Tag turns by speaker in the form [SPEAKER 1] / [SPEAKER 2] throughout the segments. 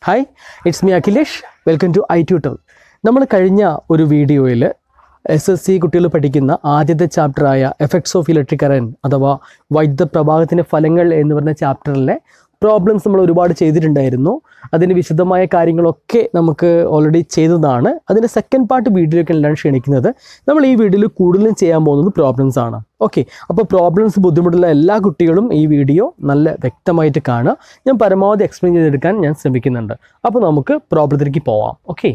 [SPEAKER 1] hi it's me Akhilesh welcome to I tutor നമ്മൾ കഴിഞ്ഞ ഒരു വീഡിയോയിൽ എസ് എസ് സി കുട്ടികൾ പഠിക്കുന്ന ആദ്യത്തെ ചാപ്റ്ററായ എഫക്ട്സ് ഓഫ് ഇലക്ട്രിക് കറൻറ്റ് അഥവാ വൈദ്യുത പ്രവാഹത്തിൻ്റെ ഫലങ്ങൾ എന്ന് പറഞ്ഞ ചാപ്റ്ററിലെ പ്രോബ്ലംസ് നമ്മൾ ഒരുപാട് ചെയ്തിട്ടുണ്ടായിരുന്നു അതിന് വിശദമായ കാര്യങ്ങളൊക്കെ നമുക്ക് ഓൾറെഡി ചെയ്തതാണ് അതിൻ്റെ സെക്കൻഡ് പാർട്ട് വീഡിയോയ്ക്ക് എല്ലാം ക്ഷണിക്കുന്നത് നമ്മൾ ഈ വീഡിയോയിൽ കൂടുതലും ചെയ്യാൻ പോകുന്നത് പ്രോബ്ലംസ് ആണ് ഓക്കെ അപ്പോൾ പ്രോബ്ലംസ് ബുദ്ധിമുട്ടുള്ള എല്ലാ കുട്ടികളും ഈ വീഡിയോ നല്ല വ്യക്തമായിട്ട് കാണുക ഞാൻ പരമാവധി എക്സ്പ്ലെയിൻ ചെയ്തെടുക്കാൻ ഞാൻ ശ്രമിക്കുന്നുണ്ട് അപ്പോൾ നമുക്ക് പ്രോബ്ലത്തിലേക്ക് പോവാം ഓക്കെ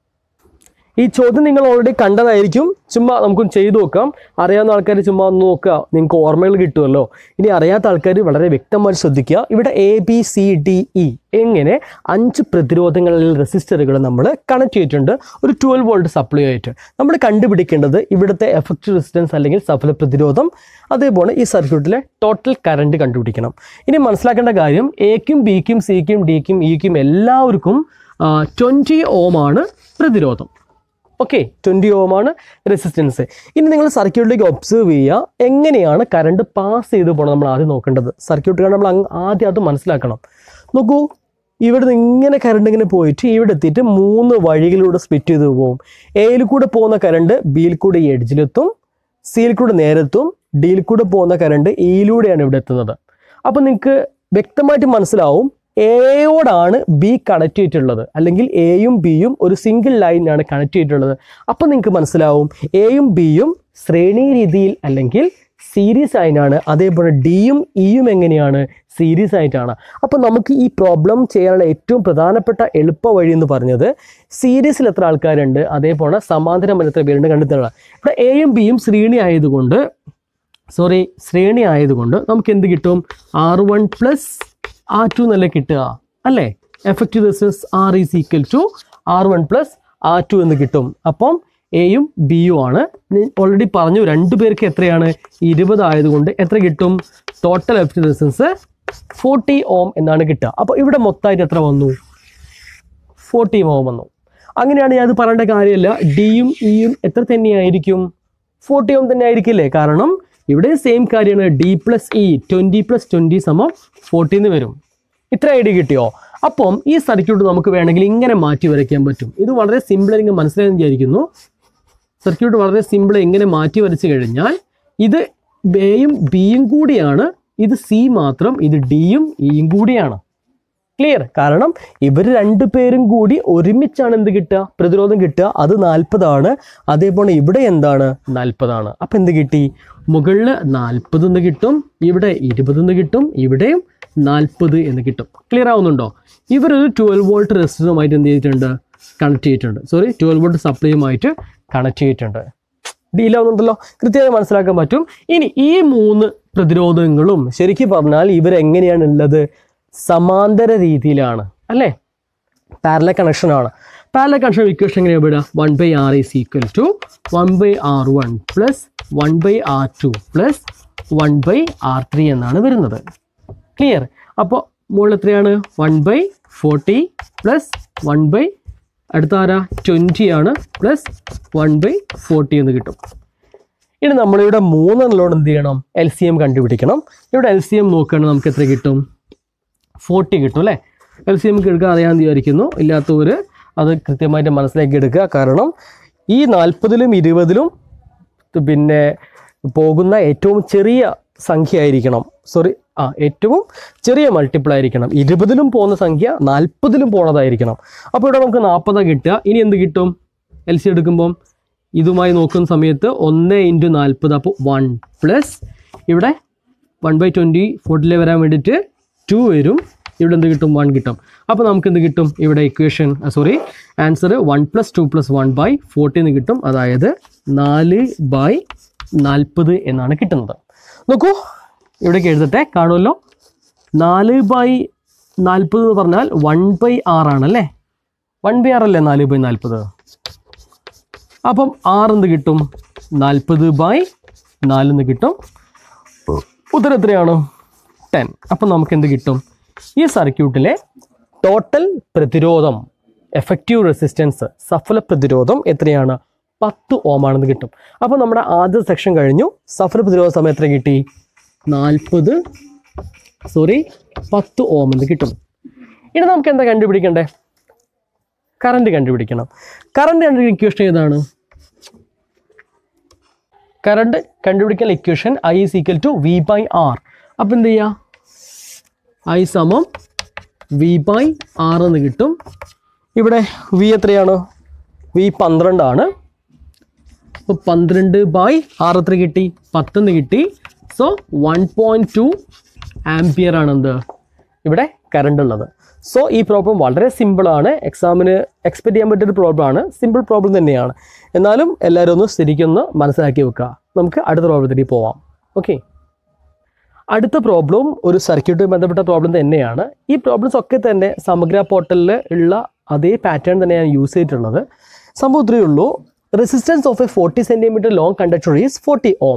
[SPEAKER 1] ഈ ചോദ്യം നിങ്ങൾ ഓൾറെഡി കണ്ടതായിരിക്കും ചുമ്മാ നമുക്ക് ചെയ്തു നോക്കാം അറിയാവുന്ന ആൾക്കാർ ചുമ്മാ ഒന്ന് നോക്കുക നിങ്ങൾക്ക് ഓർമ്മകൾ കിട്ടുമല്ലോ ഇനി അറിയാത്ത ആൾക്കാർ വളരെ വ്യക്തമായി ശ്രദ്ധിക്കുക ഇവിടെ A B C D E എങ്ങനെ അഞ്ച് പ്രതിരോധങ്ങളിൽ റെസിസ്റ്ററുകൾ നമ്മൾ കണക്ട് ചെയ്തിട്ടുണ്ട് ഒരു ട്വൽവ് വോൾട്ട് സപ്ലൈ ആയിട്ട് നമ്മൾ കണ്ടുപിടിക്കേണ്ടത് ഇവിടുത്തെ എഫക്റ്റ് റെസിസ്റ്റൻസ് അല്ലെങ്കിൽ സഫല പ്രതിരോധം അതേപോലെ ഈ സർക്യൂട്ടിലെ ടോട്ടൽ കറണ്ട് കണ്ടുപിടിക്കണം ഇനി മനസ്സിലാക്കേണ്ട കാര്യം എക്കും ബിക്കും സിക്കും ഡിക്കും ഇക്കും എല്ലാവർക്കും ട്വൻറ്റി ഓമാണ് പ്രതിരോധം ഓക്കെ ട്വൻറ്റി ഓമാണ് റെസിസ്റ്റൻസ് ഇനി നിങ്ങൾ സർക്യൂട്ടിലേക്ക് ഒബ്സർവ് ചെയ്യുക എങ്ങനെയാണ് കറണ്ട് പാസ് ചെയ്ത് പോകണം നമ്മൾ ആദ്യം നോക്കേണ്ടത് സർക്യൂട്ട് കാരണം നമ്മൾ അങ്ങ് ആദ്യം അത് മനസ്സിലാക്കണം നോക്കൂ ഇവിടെ നിന്ന് ഇങ്ങനെ കറണ്ട് ഇങ്ങനെ പോയിട്ട് ഇവിടെ എത്തിയിട്ട് മൂന്ന് വഴികളിലൂടെ സ്പ്ലിറ്റ് ചെയ്ത് പോകും എയിൽ കൂടെ പോകുന്ന കറണ്ട് ബിയിൽ കൂടെ ഈ എഡ്ജിലെത്തും സിയിൽ കൂടെ നേരെത്തും ഡിയിൽ കൂടെ പോകുന്ന കറണ്ട് ഇയിലൂടെയാണ് ഇവിടെ എത്തുന്നത് അപ്പോൾ നിങ്ങൾക്ക് വ്യക്തമായിട്ട് മനസ്സിലാവും എയോടാണ് ബി കണക്ട് ചെയ്തിട്ടുള്ളത് അല്ലെങ്കിൽ എയും ബിയും ഒരു സിംഗിൾ ലൈനാണ് കണക്ട് ചെയ്തിട്ടുള്ളത് അപ്പോൾ നിങ്ങൾക്ക് മനസ്സിലാവും എയും ബിയും ശ്രേണി രീതിയിൽ അല്ലെങ്കിൽ സീരീസ് ആയിട്ടാണ് അതേപോലെ ഡിയും ഇയും എങ്ങനെയാണ് സീരീസ് ആയിട്ടാണ് അപ്പോൾ നമുക്ക് ഈ പ്രോബ്ലം ചെയ്യാനുള്ള ഏറ്റവും പ്രധാനപ്പെട്ട എളുപ്പ വഴി എന്ന് പറഞ്ഞത് സീരീസിൽ എത്ര ആൾക്കാരുണ്ട് അതേപോലെ സമാന്തരം എത്ര പേരുണ്ട് കണ്ടെത്തുക ഇവിടെ എയും ബിയും ശ്രേണി ആയതുകൊണ്ട് സോറി ശ്രേണി ആയതുകൊണ്ട് നമുക്ക് എന്ത് കിട്ടും R one plus R two എന്നല്ലേ കിട്ടുക അല്ലേ effective resistance R is equal to R one plus R two എന്ന് കിട്ടും അപ്പം എയും ബിയും ആണ് ഓൾറെഡി പറഞ്ഞു രണ്ടു പേർക്ക് എത്രയാണ് ഇരുപത് ആയതുകൊണ്ട് എത്ര കിട്ടും total effective resistance forty ohm എന്നാണ് കിട്ടുക അപ്പോൾ ഇവിടെ മൊത്തമായിട്ട് എത്ര വന്നു ഫോർട്ടി ഓം വന്നു അങ്ങനെയാണ് ഞാൻ അത് പറയേണ്ട കാര്യമില്ല ഡിയും ഇയും എത്ര തന്നെയായിരിക്കും ഫോർട്ടി ഓം തന്നെ ആയിരിക്കില്ലേ കാരണം ഇവിടെ സെയിം കാര്യമാണ് D plus E twenty plus twenty സമം ഫോർട്ടീന്ന് വരും ഇത്ര ഐഡിയ കിട്ടിയോ അപ്പം ഈ സർക്യൂട്ട് നമുക്ക് വേണമെങ്കിൽ ഇങ്ങനെ മാറ്റി വരയ്ക്കാൻ പറ്റും ഇത് വളരെ സിമ്പിൾ എനിക്ക് മനസ്സിലായെന്ന് വിചാരിക്കുന്നു സർക്യൂട്ട് വളരെ സിമ്പിൾ എങ്ങനെ മാറ്റി വരച്ച് കഴിഞ്ഞാൽ ഇത് എയും ബിയും കൂടിയാണ് ഇത് സി മാത്രം ഇത് ഡിയും ഇയും കൂടിയാണ് ക്ലിയർ കാരണം ഇവർ രണ്ടു പേരും കൂടി ഒരുമിച്ചാണ് എന്ത് കിട്ടുക പ്രതിരോധം കിട്ടുക അത് നാൽപ്പതാണ് അതേപോലെ ഇവിടെ എന്താണ് നാൽപ്പതാണ് അപ്പം എന്ത് കിട്ടി മുകളിൽ നാൽപ്പത് എന്ന് കിട്ടും ഇവിടെ ഇരുപത് എന്ന് കിട്ടും ഇവിടെയും നാൽപ്പത് എന്ന് കിട്ടും ക്ലിയർ ആവുന്നുണ്ടോ ഇവരൊരു ട്വൽവ് വോൾട്ട് റെസിസ്റ്ററുമായിട്ട് എന്ത് ചെയ്തിട്ടുണ്ട് കണക്ട് ചെയ്തിട്ടുണ്ട് സോറി ട്വൽവ് വോൾട്ട് സപ്ലൈയുമായിട്ട് കണക്ട് ചെയ്തിട്ടുണ്ട് ഡീലാവുന്നുണ്ടല്ലോ കൃത്യമായി മനസ്സിലാക്കാൻ പറ്റും ഇനി ഈ മൂന്ന് പ്രതിരോധങ്ങളും ശരിക്കും പറഞ്ഞാൽ ഇവരെങ്ങനെയാണ് ഉള്ളത് സമാന്തര രീതിയിലാണ് അല്ലേ പാരല കണക്ഷൻ ആണ് പാരല കണക്ഷൻ ഇക്വേഷൻ എങ്ങനെയാണ് വിടുക one by R is equal to one by R one plus one by R two plus one by R three എന്നാണ് വരുന്നത് ക്ലിയർ അപ്പോൾ മുകളിൽ എത്രയാണ് one by forty plus one by അടുത്ത ആരാ ട്വൻറ്റി ആണ് പ്ലസ് വൺ ബൈ ഫോർട്ടി എന്ന് കിട്ടും ഇനി നമ്മളിവിടെ മൂന്നെണ്ണലോട് എന്ത് ചെയ്യണം എൽ സി എം കണ്ടുപിടിക്കണം ഇവിടെ എൽ സി എം നോക്കുകയാണെങ്കിൽ നമുക്ക് എത്ര കിട്ടും ഫോർട്ടി കിട്ടും അല്ലേ എൽ സി എം എടുക്കാൻ അറിയാമെന്ന് വിചാരിക്കുന്നു ഇല്ലാത്തവർ അത് കൃത്യമായിട്ട് മനസ്സിലാക്കി എടുക്കുക കാരണം ഈ നാൽപ്പതിലും ഇരുപതിലും പിന്നെ പോകുന്ന ഏറ്റവും ചെറിയ സംഖ്യ ആയിരിക്കണം സോറി ആ ഏറ്റവും ചെറിയ മൾട്ടിപ്പിൾ ആയിരിക്കണം ഇരുപതിലും പോകുന്ന സംഖ്യ നാൽപ്പതിലും പോണതായിരിക്കണം അപ്പോൾ ഇവിടെ നമുക്ക് നാൽപ്പതാണ് കിട്ടുക ഇനി എന്ത് കിട്ടും എൽ സി എടുക്കുമ്പം ഇതുമായി നോക്കുന്ന സമയത്ത് ഒന്ന് ഇൻറ്റു നാൽപ്പത് അപ്പോൾ വൺ പ്ലസ് ഇവിടെ വൺ ബൈ ട്വൻറ്റി ഫോർട്ടിലെ വരാൻ വേണ്ടിയിട്ട് ടു വരും ഇവിടെ എന്ത് കിട്ടും വൺ കിട്ടും അപ്പോൾ നമുക്ക് എന്ത് കിട്ടും ഇവിടെ equation sorry answer one plus two plus one by ഫോർട്ടീന്ന് കിട്ടും അതായത് നാല് ബൈ നാൽപ്പത് എന്നാണ് കിട്ടുന്നത് നോക്കൂ ഇവിടേക്ക് എഴുതട്ടെ കാണുമല്ലോ നാല് ബൈ നാൽപ്പത് എന്ന് പറഞ്ഞാൽ വൺ ബൈ ആറാണല്ലേ വൺ ബൈ ആറല്ലേ നാല് ബൈ നാൽപ്പത് അപ്പം ആറ് എന്ത് കിട്ടും നാൽപ്പത് ബൈ നാലെന്ന് കിട്ടും ഉത്തരം എത്രയാണ് ടെൻ അപ്പം നമുക്ക് എന്ത് കിട്ടും ഈ സർക്യൂട്ടിലെ ടോട്ടൽ പ്രതിരോധം എഫക്റ്റീവ് റെസിസ്റ്റൻസ് സഫല പ്രതിരോധം എത്രയാണ് പത്ത് ഓം ആണെന്ന് കിട്ടും അപ്പോൾ നമ്മുടെ ആദ്യ സെക്ഷൻ കഴിഞ്ഞു സഫല പ്രതിരോധ സമയം എത്ര കിട്ടി നാൽപ്പത് സോറി പത്ത് ഓം എന്ന് കിട്ടും ഇനി നമുക്ക് എന്താ കണ്ടുപിടിക്കണ്ടേ കറണ്ട് കണ്ടുപിടിക്കണം കറണ്ട് കണ്ടുപിടിക്കുന്ന ഇക്വേഷൻ ഏതാണ് കറണ്ട് കണ്ടുപിടിക്കാൻ equation I is equal to V by R അപ്പം എന്ത് ചെയ്യുക ഐ സമം വി ബൈ ആർ എന്ന് കിട്ടും ഇവിടെ വി എത്രയാണ് വി പന്ത്രണ്ടാണ് അപ്പോൾ പന്ത്രണ്ട് ബൈ ആറ് എത്ര കിട്ടി പത്തെന്ന് കിട്ടി so one point two ampere ആണ് എന്ത് ഇവിടെ കറണ്ട് ഉള്ളത് സോ ഈ പ്രോബ്ലം വളരെ സിമ്പിളാണ് എക്സാമിന് എക്സ്പെക്ട് ചെയ്യാൻ പറ്റിയൊരു പ്രോബ്ലം ആണ് സിമ്പിൾ പ്രോബ്ലം തന്നെയാണ് എന്നാലും എല്ലാവരും ഒന്ന് ശരിക്കൊന്ന് മനസ്സിലാക്കി വെക്കുക നമുക്ക് അടുത്ത പ്രോബ്ലത്തിലേക്ക് പോവാം ഓക്കെ അടുത്ത പ്രോബ്ലം ഒരു സർക്യൂട്ടുമായി ബന്ധപ്പെട്ട പ്രോബ്ലം തന്നെയാണ് ഈ പ്രോബ്ലംസ് ഒക്കെ തന്നെ സമഗ്ര പോർട്ടലിൽ ഉള്ള അതേ പാറ്റേൺ തന്നെയാണ് യൂസ് ചെയ്തിട്ടുള്ളത് സംഭവം ഇത്രയേ ഉള്ളൂ resistance of a forty centimetre long conductor is forty ohm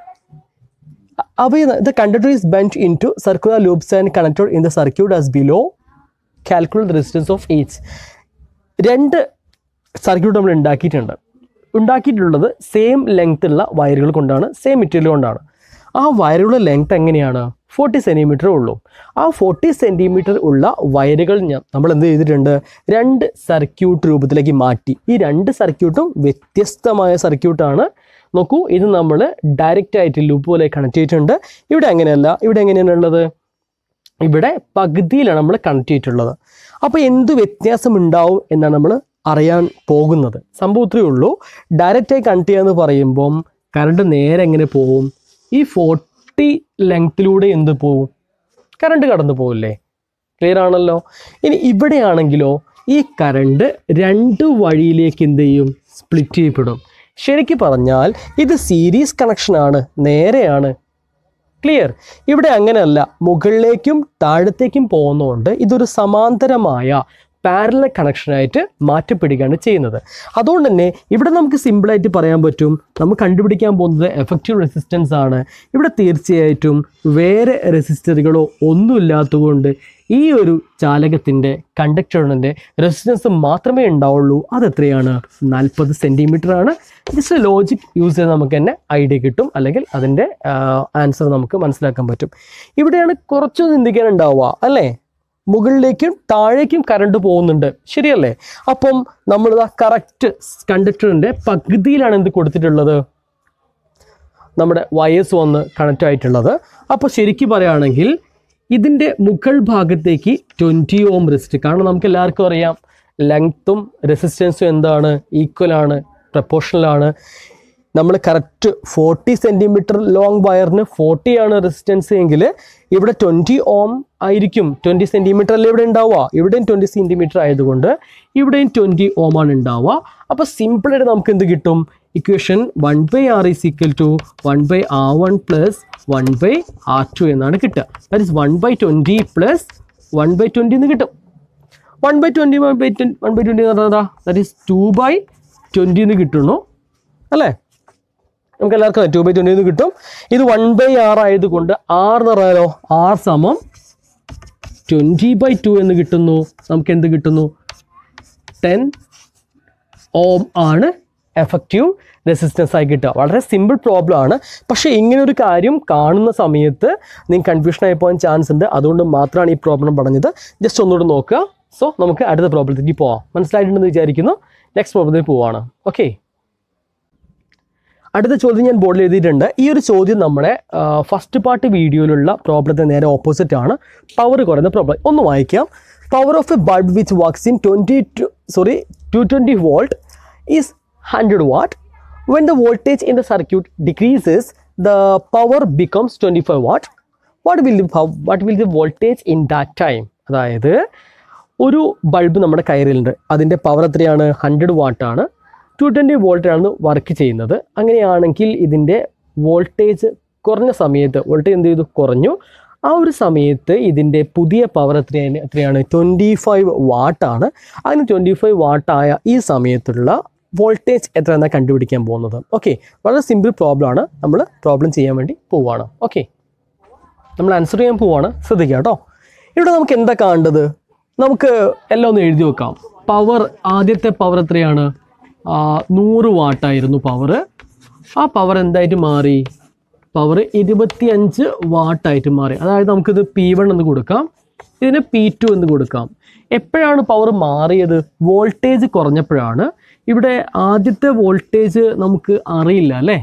[SPEAKER 1] അവയിൽ the conductor is bent into circular loops and connector in the circuit as below calculate resistance of each രണ്ട് circuit നമ്മൾ ഉണ്ടാക്കിയിട്ടുണ്ട് ഉണ്ടാക്കിയിട്ടുള്ളത് same length ഉള്ള വയറുകൾ കൊണ്ടാണ് same material കൊണ്ടാണ് ആ വയറുകളുടെ ലെങ്ത് എങ്ങനെയാണ് ഫോർട്ടി സെൻറ്റിമീറ്റർ ഉള്ളൂ ആ ഫോർട്ടി സെൻറ്റിമീറ്റർ ഉള്ള വയറുകൾ ഞാൻ നമ്മൾ എന്ത് ചെയ്തിട്ടുണ്ട് രണ്ട് സർക്യൂട്ട് രൂപത്തിലേക്ക് മാറ്റി ഈ രണ്ട് സർക്യൂട്ടും വ്യത്യസ്തമായ സർക്യൂട്ടാണ് നോക്കൂ ഇത് നമ്മൾ ഡയറക്റ്റ് ആയിട്ട് ലൂപ്പ് പോലെ കണക്ട് ചെയ്തിട്ടുണ്ട് ഇവിടെ അങ്ങനെയല്ല ഇവിടെ എങ്ങനെയാണ് ഉള്ളത് ഇവിടെ പകുതിയിലാണ് നമ്മൾ കണക്ട് ചെയ്തിട്ടുള്ളത് അപ്പോൾ എന്ത് വ്യത്യാസം ഉണ്ടാവും എന്നാണ് നമ്മൾ അറിയാൻ പോകുന്നത് സംഭവം ഇത്രയേ ഉള്ളൂ ഡയറക്റ്റായി കണക്ട് ചെയ്യാന്ന് പറയുമ്പം കറണ്ട് നേരെ എങ്ങനെ പോവും ഈ ഫോർട്ടി ലെങ്ത്തിലൂടെ എന്ത് പോവും കറണ്ട് കടന്നു പോവില്ലേ ക്ലിയർ ആണല്ലോ ഇനി ഇവിടെയാണെങ്കിലോ ഈ കറണ്ട് രണ്ട് വഴിയിലേക്ക് എന്ത് ചെയ്യും സ്പ്ലിറ്റ് ചെയ്യപ്പെടും ശരിക്ക് പറഞ്ഞാൽ ഇത് സീരീസ് കണക്ഷനാണ് നേരെയാണ് ക്ലിയർ ഇവിടെ അങ്ങനെയല്ല മുകളിലേക്കും താഴത്തേക്കും പോകുന്നതുകൊണ്ട് ഇതൊരു സമാന്തരമായ പാരലൽ കണക്ഷനായിട്ട് മാറ്റപ്പെടുകയാണ് ചെയ്യുന്നത് അതുകൊണ്ട് തന്നെ ഇവിടെ നമുക്ക് സിമ്പിളായിട്ട് പറയാൻ പറ്റും നമുക്ക് കണ്ടുപിടിക്കാൻ പോകുന്നത് എഫക്റ്റീവ് റെസിസ്റ്റൻസ് ആണ് ഇവിടെ തീർച്ചയായിട്ടും വേറെ റെസിസ്റ്ററുകളോ ഒന്നുമില്ലാത്തതുകൊണ്ട് ഈ ഒരു ചാലകത്തിൻ്റെ കണ്ടക്ടറിൻ്റെ റെസിസ്റ്റൻസ് മാത്രമേ ഉണ്ടാവുള്ളൂ അതെത്രയാണ് നാൽപ്പത് സെൻറ്റിമീറ്റർ ആണ് ജസ്റ്റ് ലോജിക് യൂസ് ചെയ്ത് നമുക്ക് തന്നെ ഐഡിയ കിട്ടും അല്ലെങ്കിൽ അതിൻ്റെ ആൻസർ നമുക്ക് മനസ്സിലാക്കാൻ പറ്റും ഇവിടെയാണ് കുറച്ച് ചിന്തിക്കാൻ ഉണ്ടാവുക അല്ലേ മുകളിലേക്കും താഴേക്കും കറണ്ട് പോകുന്നുണ്ട് ശരിയല്ലേ അപ്പം നമ്മളിതാ കറക്റ്റ് കണ്ടക്ടറിൻ്റെ പകുതിയിലാണ് എന്ത് കൊടുത്തിട്ടുള്ളത് നമ്മുടെ വയേഴ്സ് വന്ന് കണക്റ്റ് ആയിട്ടുള്ളത് അപ്പോൾ ശരിക്കും പറയുകയാണെങ്കിൽ ഇതിൻ്റെ മുകൾ ഭാഗത്തേക്ക് ട്വൻറ്റി ഓം റെസിസ്റ്റ് കാരണം നമുക്ക് എല്ലാവർക്കും അറിയാം ലെങ്ത്തും റെസിസ്റ്റൻസും എന്താണ് ഈക്വൽ ആണ് പ്രപ്പോർഷണൽ ആണ് നമ്മൾ കറക്റ്റ് ഫോർട്ടി സെൻറ്റിമീറ്റർ ലോങ് വയറിന് ഫോർട്ടി ആണ് റെസിസ്റ്റൻസ് എങ്കിൽ ഇവിടെ ട്വൻറ്റി ഓം ആയിരിക്കും ട്വൻറ്റി സെൻറ്റിമീറ്റർ അല്ലേ ഇവിടെ ഉണ്ടാവുക ഇവിടെയും ട്വൻറ്റി സെൻറ്റിമീറ്റർ ആയതുകൊണ്ട് ഇവിടെയും ട്വൻറ്റി ഓം ആണ് ഉണ്ടാവുക അപ്പോൾ സിമ്പിളായിട്ട് നമുക്ക് എന്ത് കിട്ടും equation one by R is equal to one by R one plus one by R two എന്നാണ് കിട്ടുക that is one by twenty plus one by twenty എന്ന് കിട്ടും one by twenty one by ten one by twenty എന്ന് പറഞ്ഞാൽ that is two by twenty എന്ന് കിട്ടുന്നു അല്ലേ നമുക്ക് എല്ലാവർക്കും ടു ബൈ ട്വൻറ്റി എന്ന് കിട്ടും ഇത് വൺ ബൈ ആർ ആയതുകൊണ്ട് ആർ എന്ന് പറഞ്ഞാലോ ആർ സമം ട്വൻറ്റി ബൈ ടു എന്ന് കിട്ടുന്നു നമുക്ക് എന്ത് കിട്ടുന്നു ടെൻ ഓം ആണ് എഫക്റ്റീവ് റെസിസ്റ്റൻസ് ആയി കിട്ടുക വളരെ സിമ്പിൾ പ്രോബ്ലം ആണ് പക്ഷേ ഇങ്ങനെ ഒരു കാര്യം കാണുന്ന സമയത്ത് നിങ്ങൾക്ക് കൺഫ്യൂഷൻ ആയി പോകാൻ ചാൻസ് ഉണ്ട് അതുകൊണ്ട് മാത്രമാണ് ഈ പ്രോബ്ലം പറഞ്ഞത് ജസ്റ്റ് ഒന്നുകൂടെ നോക്കുക സോ നമുക്ക് അടുത്ത പ്രോബ്ലത്തിലേക്ക് പോവാം മനസ്സിലായിട്ടുണ്ടെന്ന് വിചാരിക്കുന്നു നെക്സ്റ്റ് പ്രോബ്ലത്തിൽ പോവാണ് ഓക്കെ അടുത്ത ചോദ്യം ഞാൻ ബോർഡിൽ എഴുതിയിട്ടുണ്ട് ഈ ഒരു ചോദ്യം നമ്മുടെ ഫസ്റ്റ് പാർട്ട് വീഡിയോയിലുള്ള പ്രോബ്ലത്തെ നേരെ ഓപ്പോസിറ്റ് ആണ് പവർ കുറയുന്ന പ്രോബ്ലം ഒന്ന് വായിക്കാം power of a bulb which works in twenty two sorry two twenty volt is hundred watt when the voltage in the circuit decreases the power becomes twenty five watt what will what will the voltage in that time അതായത് ഒരു bulb നമ്മുടെ കയ്യിലുണ്ട് അതിൻ്റെ power എത്രയാണ് hundred വാട്ടാണ് two twenty വോൾട്ടിലാണ് work ചെയ്യുന്നത് അങ്ങനെയാണെങ്കിൽ ഇതിൻ്റെ വോൾട്ടേജ് കുറഞ്ഞ സമയത്ത് വോൾട്ടേജ് എന്ത് ചെയ്തു കുറഞ്ഞു ആ ഒരു സമയത്ത് ഇതിൻ്റെ പുതിയ പവർ എത്രയാണ് എത്രയാണ് ട്വൻറ്റി ഫൈവ് വാട്ടാണ് അതിന് ട്വൻറ്റി ഫൈവ് വാട്ടായ ഈ സമയത്തുള്ള വോൾട്ടേജ് എത്ര എന്നാണ് കണ്ടുപിടിക്കാൻ പോകുന്നത് ഓക്കെ വളരെ സിമ്പിൾ പ്രോബ്ലം ആണ് നമ്മൾ പ്രോബ്ലം ചെയ്യാൻ വേണ്ടി പോവുകയാണ് ഓക്കെ നമ്മൾ ആൻസർ ചെയ്യാൻ പോവാണ് ശ്രദ്ധിക്കുക കേട്ടോ ഇവിടെ നമുക്ക് എന്താ കാണേണ്ടത് നമുക്ക് എല്ലാം ഒന്ന് എഴുതി വെക്കാം പവർ ആദ്യത്തെ പവർ എത്രയാണ് ആ, നൂറ് വാട്ടായിരുന്നു പവർ ആ പവർ എന്തായിട്ട് മാറി പവർ ഇരുപത്തിയഞ്ച് വാട്ടായിട്ട് മാറി അതായത് നമുക്കിത് പി വൺ എന്ന് കൊടുക്കാം ഇതിന് പി ടു എന്ന് കൊടുക്കാം എപ്പോഴാണ് പവർ മാറിയത് വോൾട്ടേജ് കുറഞ്ഞപ്പോഴാണ് ഇവിടെ ആദ്യത്തെ വോൾട്ടേജ് നമുക്ക് അറിയില്ല അല്ലേ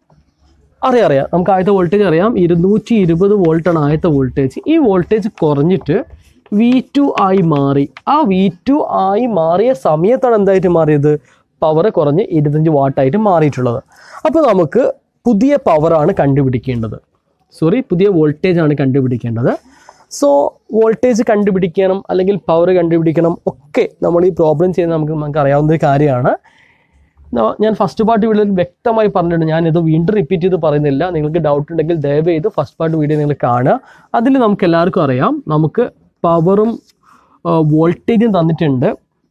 [SPEAKER 1] അറിയാം അറിയാം നമുക്ക് ആദ്യത്തെ വോൾട്ടേജ് അറിയാം ഇരുന്നൂറ്റി ഇരുപത് വോൾട്ടാണ് ആദ്യത്തെ വോൾട്ടേജ് ഈ വോൾട്ടേജ് കുറഞ്ഞിട്ട് വി ടു ആയി മാറി ആ വി ടു ആയി മാറിയ സമയത്താണ് എന്തായിട്ട് മാറിയത് പവർ കുറഞ്ഞ് ഇരുപത്തഞ്ച് വാട്ടായിട്ട് മാറിയിട്ടുള്ളത് അപ്പോൾ നമുക്ക് പുതിയ പവറാണ് കണ്ടുപിടിക്കേണ്ടത് സോറി പുതിയ വോൾട്ടേജ് ആണ് കണ്ടുപിടിക്കേണ്ടത് സോ വോൾട്ടേജ് കണ്ടുപിടിക്കണം അല്ലെങ്കിൽ പവർ കണ്ടുപിടിക്കണം ഒക്കെ നമ്മൾ ഈ പ്രോബ്ലം ചെയ്യുന്ന നമുക്ക് നമുക്ക് അറിയാവുന്ന ഒരു കാര്യമാണ് ന- ഞാൻ ഫസ്റ്റ് പാർട്ട് വീഡിയോയിൽ വ്യക്തമായി പറഞ്ഞിട്ടുണ്ട് ഞാൻ ഇത് വീണ്ടും റിപ്പീറ്റ് ചെയ്ത് പറയുന്നില്ല നിങ്ങൾക്ക് ഡൗട്ട് ഉണ്ടെങ്കിൽ ദയവ് ചെയ്ത് ഫസ്റ്റ് പാർട്ട് വീഡിയോ നിങ്ങൾ കാണുക അതിൽ നമുക്ക് എല്ലാവർക്കും അറിയാം നമുക്ക് പവറും വോൾട്ടേജും തന്നിട്ടുണ്ട്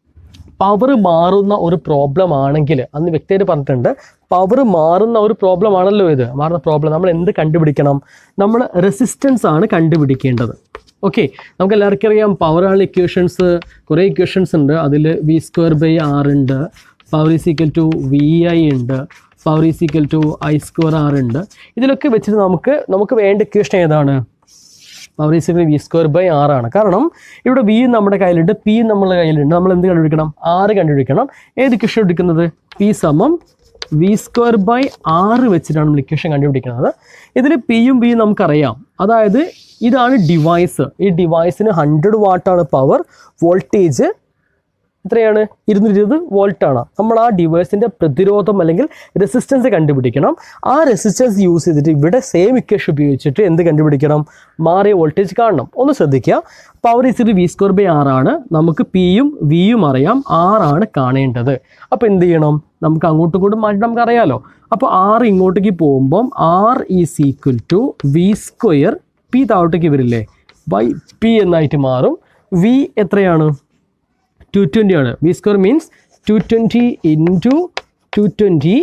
[SPEAKER 1] പവർ മാറുന്ന ഒരു പ്രോബ്ലം ആണെങ്കിൽ അന്ന് വ്യക്തിയായിട്ട് പറഞ്ഞിട്ടുണ്ട് പവർ മാറുന്ന ഒരു പ്രോബ്ലം ആണല്ലോ ഇത് മാറുന്ന പ്രോബ്ലം നമ്മൾ എന്ത് കണ്ടുപിടിക്കണം നമ്മൾ റെസിസ്റ്റൻസ് ആണ് കണ്ടുപിടിക്കേണ്ടത് ഓക്കെ നമുക്ക് എല്ലാവർക്കും അറിയാം പവർ ആണ് ഇക്വേഷൻസ് കുറേ ഇക്വേഷൻസ് ഉണ്ട് അതിൽ വി സ്ക്വയർ ബൈ ആർ ഉണ്ട് power is equal to V I ഉണ്ട് power is equal to I square R ഉണ്ട് ഇതിലൊക്കെ വെച്ചിട്ട് നമുക്ക് നമുക്ക് വേണ്ട ഇക്വേഷൻ ഏതാണ് power is equal V square by R ആണ് കാരണം ഇവിടെ വി നമ്മുടെ കയ്യിലുണ്ട് പി നമ്മുടെ കയ്യിലുണ്ട് നമ്മൾ എന്ത് കണ്ടുപിടിക്കണം ആറ് കണ്ടുപിടിക്കണം ഏത് ഇക്വേഷൻ എടുക്കുന്നത് പി സമം വി സ്ക്വയർ ബൈ ആറ് വെച്ചിട്ടാണ് നമ്മൾ ഇക്വേഷൻ കണ്ടുപിടിക്കുന്നത് ഇതിൽ പിയും ബിയും നമുക്കറിയാം അതായത് ഇതാണ് ഡിവൈസ് ഈ ഡിവൈസിന് ഹൺഡ്രഡ് വാട്ടാണ് പവർ വോൾട്ടേജ് എത്രയാണ് ഇരുന്നൂറ്റി ഇരുപത് വോൾട്ടാണ് നമ്മൾ ആ ഡിവൈസിൻ്റെ പ്രതിരോധം അല്ലെങ്കിൽ റെസിസ്റ്റൻസ് കണ്ടുപിടിക്കണം ആ റെസിസ്റ്റൻസ് യൂസ് ചെയ്തിട്ട് ഇവിടെ സെയിം ഇക്വേഷൻ ഉപയോഗിച്ചിട്ട് എന്ത് കണ്ടുപിടിക്കണം മാറിയ വോൾട്ടേജ് കാണണം ഒന്ന് ശ്രദ്ധിക്കുക power is it V square by ആറാണ് നമുക്ക് പിയും വിയും അറിയാം ആറാണ് കാണേണ്ടത് അപ്പോൾ എന്ത് ചെയ്യണം നമുക്ക് അങ്ങോട്ടും ഇങ്ങോട്ടും മാറ്റി നമുക്ക് അറിയാലോ അപ്പോൾ ആറ് ഇങ്ങോട്ടേക്ക് പോകുമ്പം R is equal to V square P താഴോട്ടേക്ക് വരില്ലേ ബൈ പി എന്നായിട്ട് മാറും വി എത്രയാണ് ടു ട്വൻറ്റി ആണ് V square means two twenty into two twenty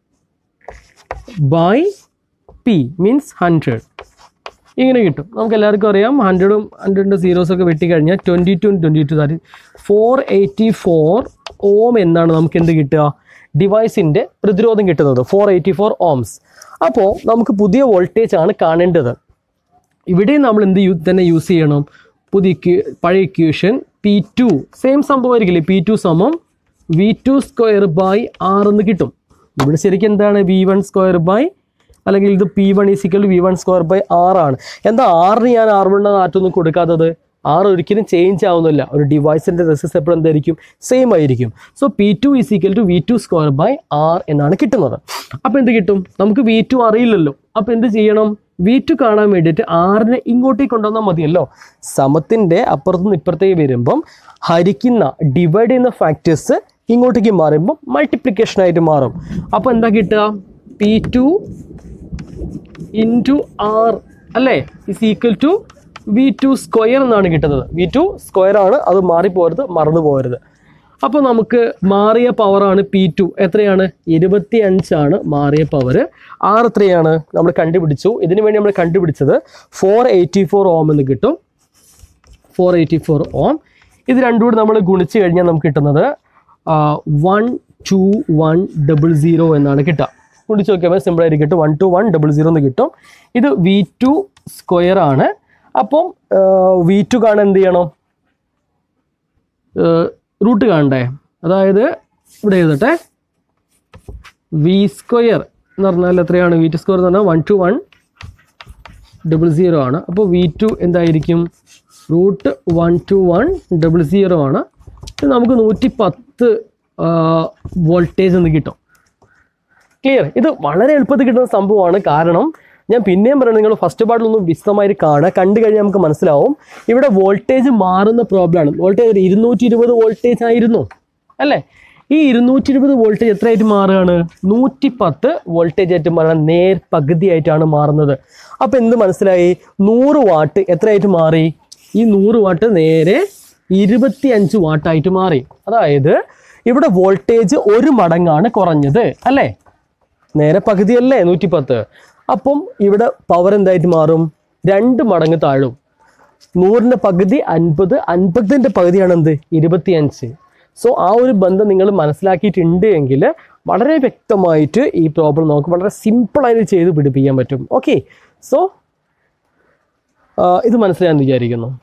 [SPEAKER 1] by P means hundred ഇങ്ങനെ കിട്ടും നമുക്ക് എല്ലാവർക്കും അറിയാം ഹൺഡ്രഡും ഹൺഡ്രഡിൻ്റെ സീറോസൊക്കെ വെട്ടിക്കഴിഞ്ഞാൽ twenty two twenty two that four eighty four ohm എന്നാണ് നമുക്ക് എന്ത് കിട്ടുക ഡിവൈസിൻ്റെ പ്രതിരോധം കിട്ടുന്നത് ഫോർ എയ്റ്റി ഫോർ ഓംസ് അപ്പോൾ നമുക്ക് പുതിയ വോൾട്ടേജ് ആണ് കാണേണ്ടത് ഇവിടെയും നമ്മൾ എന്ത് യൂ തന്നെ യൂസ് ചെയ്യണം പുതിയ ഇക്വ- പഴയ ഇക്വേഷൻ പി ടു സെയിം സംഭവമായിരിക്കില്ലേ പി ടു സമം V two square by R എന്ന് കിട്ടും ഇവിടെ ശരിക്കും എന്താണ് വി വൺ സ്ക്വയർ ബൈ അല്ലെങ്കിൽ ഇത് P one is equal V one square by R ആണ് എന്താ ആറിന് ഞാൻ ആർ വണ്ണ് മാറ്റൊന്നും കൊടുക്കാത്തത് ആർ ഒരിക്കലും ചേഞ്ച് ആവുന്നില്ല ഒരു ഡിവൈസിൻ്റെ റെസിസ് എപ്പോഴും എന്തായിരിക്കും സെയിം ആയിരിക്കും so P two is equal to V two square by R എന്നാണ് കിട്ടുന്നത് അപ്പോൾ എന്ത് കിട്ടും നമുക്ക് വി ടു അറിയില്ലല്ലോ അപ്പോൾ എന്ത് ചെയ്യണം വി ടു കാണാൻ വേണ്ടിയിട്ട് ആറിനെ ഇങ്ങോട്ടേക്ക് കൊണ്ടുവന്നാൽ മതിയല്ലോ സമത്തിൻ്റെ അപ്പുറത്തുനിന്ന് ഇപ്പുറത്തേക്ക് വരുമ്പം ഹരിക്കുന്ന ഡിവൈഡ് ചെയ്യുന്ന ഫാക്ടേഴ്സ് ഇങ്ങോട്ടേക്ക് മാറുമ്പം മൾട്ടിപ്ലിക്കേഷൻ ആയിട്ട് മാറും അപ്പോൾ എന്താ കിട്ടുക പി ടു ഇൻറ്റു ആർ അല്ലേ is equal to V two square എന്നാണ് കിട്ടുന്നത് വി ടു സ്ക്വയർ ആണ് അത് മാറിപ്പോരുത് മറന്നു പോരുത് അപ്പോൾ നമുക്ക് മാറിയ പവറാണ് പി ടു എത്രയാണ് ഇരുപത്തി അഞ്ചാണ് മാറിയ പവർ ആർ എത്രയാണ് നമ്മൾ കണ്ടുപിടിച്ചു ഇതിനു വേണ്ടി നമ്മൾ കണ്ടുപിടിച്ചത് ഫോർ എയ്റ്റി ഫോർ ഓം എന്ന് കിട്ടും ഫോർ എയ്റ്റി ഫോർ ഓം ഇത് രണ്ടും കൂടി നമ്മൾ ഗുണിച്ച് കഴിഞ്ഞാൽ നമുക്ക് കിട്ടുന്നത് one two one double zero എന്നാണ് കിട്ടുക ഗുണിച്ച് നോക്കിയാൽ സിമ്പിൾ ആയിട്ട് കിട്ടും one two one double zero എന്ന് കിട്ടും ഇത് വി ടു സ്ക്വയർ ആണ് അപ്പം വി ടു കാണാൻ എന്ത് ചെയ്യണം റൂട്ട് കാണണ്ടേ അതായത് ഇവിടെ എഴുതട്ടെ വി സ്ക്വയർ എന്ന് പറഞ്ഞാൽ എത്രയാണ് വി ടു സ്ക്വയർ എന്ന് പറഞ്ഞാൽ one two one double zero ആണ് അപ്പോൾ വി ടു എന്തായിരിക്കും root one two one double zero ആണ് ഇത് നമുക്ക് നൂറ്റി പത്ത് വോൾട്ടേജ് എന്ന് കിട്ടും ക്ലിയർ ഇത് വളരെ എളുപ്പത്തിൽ കിട്ടുന്ന സംഭവമാണ് കാരണം ഞാൻ പിന്നെയും പറയുന്നത് നിങ്ങൾ ഫസ്റ്റ് പാർട്ടിലൊന്ന് വിശദമായിട്ട് കാണുക കണ്ടു കഴിഞ്ഞാൽ നമുക്ക് മനസ്സിലാവും ഇവിടെ വോൾട്ടേജ് മാറുന്ന പ്രോബ്ലമാണ് വോൾട്ടേജ് ഇരുന്നൂറ്റി ഇരുപത് വോൾട്ടേജ് ആയിരുന്നു അല്ലേ ഈ ഇരുന്നൂറ്റി ഇരുപത് വോൾട്ടേജ് എത്രയായിട്ട് മാറുകയാണ് നൂറ്റി പത്ത് വോൾട്ടേജ് ആയിട്ട് മാറാൻ നേർ പകുതിയായിട്ടാണ് മാറുന്നത് അപ്പോൾ എന്ത് മനസ്സിലായി നൂറ് വാട്ട് എത്രയായിട്ട് മാറി ഈ നൂറ് വാട്ട് നേരെ ഇരുപത്തി അഞ്ച് വാട്ടായിട്ട് മാറി അതായത് ഇവിടെ വോൾട്ടേജ് ഒരു മടങ്ങാണ് കുറഞ്ഞത് അല്ലേ നേരെ പകുതിയല്ലേ നൂറ്റി പത്ത് അപ്പം ഇവിടെ പവർ എന്തായിട്ട് മാറും രണ്ട് മടങ്ങ് താഴും നൂറിൻ്റെ പകുതി അൻപത് അൻപതിൻ്റെ പകുതിയാണ് എന്ത് ഇരുപത്തിയഞ്ച് സോ ആ ഒരു ബന്ധം നിങ്ങൾ മനസ്സിലാക്കിയിട്ടുണ്ട് എങ്കിൽ വളരെ വ്യക്തമായിട്ട് ഈ പ്രോബ്ലം നമുക്ക് വളരെ സിമ്പിളായിട്ട് ചെയ്ത് പിടിപ്പിക്കാൻ പറ്റും ഓക്കെ സോ ഇത് മനസ്സിലായെന്ന് വിചാരിക്കുന്നു